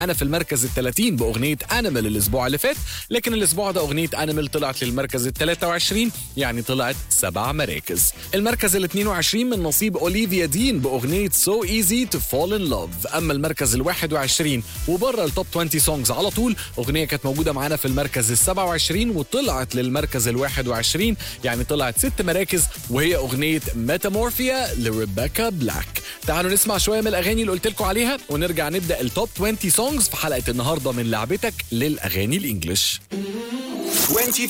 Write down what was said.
أنا في المركز ال 30 بأغنية أنيمال الأسبوع اللي فات لكن الأسبوع ده أغنية أنيمال طلعت للمركز ال 23 يعني طلعت سبع مراكز المركز ال 22 من نصيب أوليفيا دين بأغنية So Easy to Fall in Love أما المركز ال 21 وبره التوب 20 سونجز على طول أغنية كانت موجودة معانا في المركز ال 27 وطلعت للمركز ال 21 يعني طلعت ست مراكز وهي أغنية ميتامورفيا لريبيكا بلاك تعالوا نسمع شوية من الأغاني اللي قلت لكم عليها ونرجع نبدأ التوب 20 سونجز في حلقة النهاردة من لعبتك للأغاني الإنجليش 23